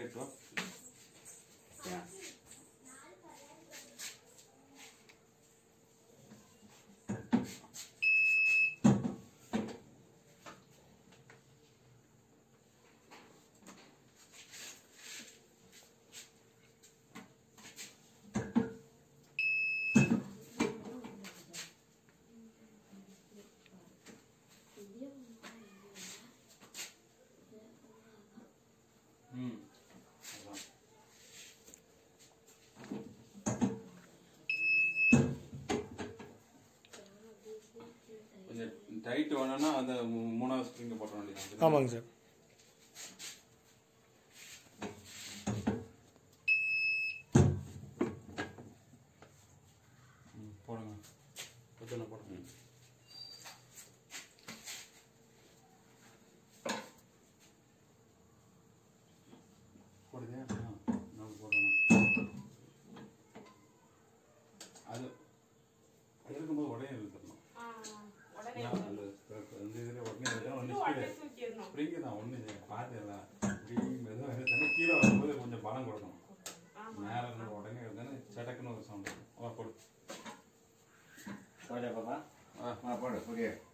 right வா ஏன் ம் அதான் கொஞ்சம் டைட் வேணும்னா அந்த மூ- மூணாவது ஸ்ப்ரிங்க போட்ட வேண்டியது ஆமாங்க சார் ம், போடுங்க கொஞ்சம் போடுங்க போடுதே ஆ, நான் போடுறேன் அது அது இருக்கும்போது உடனே இழுத்துடணும் ஆ, உடனே நான் அந்த அந்த இதில் உடனே இழுத்தா ஒன்று உடனே தூக்கிடணும் ஸ்ப்ரிங்கு தான் ஒன்று பார்த்துல இப்படி மெதுவாக இழுத்தனா கீழே வரும்போது கொஞ்சம் பலம் கொடுக்கணும் ஆமா மேலே இருந்து உடனே இருந்தானே சடக்குன்னு ஒரு சவுண்ட் ஓ போடு போடா பாப்பா ஆ ஆ போடு புரிய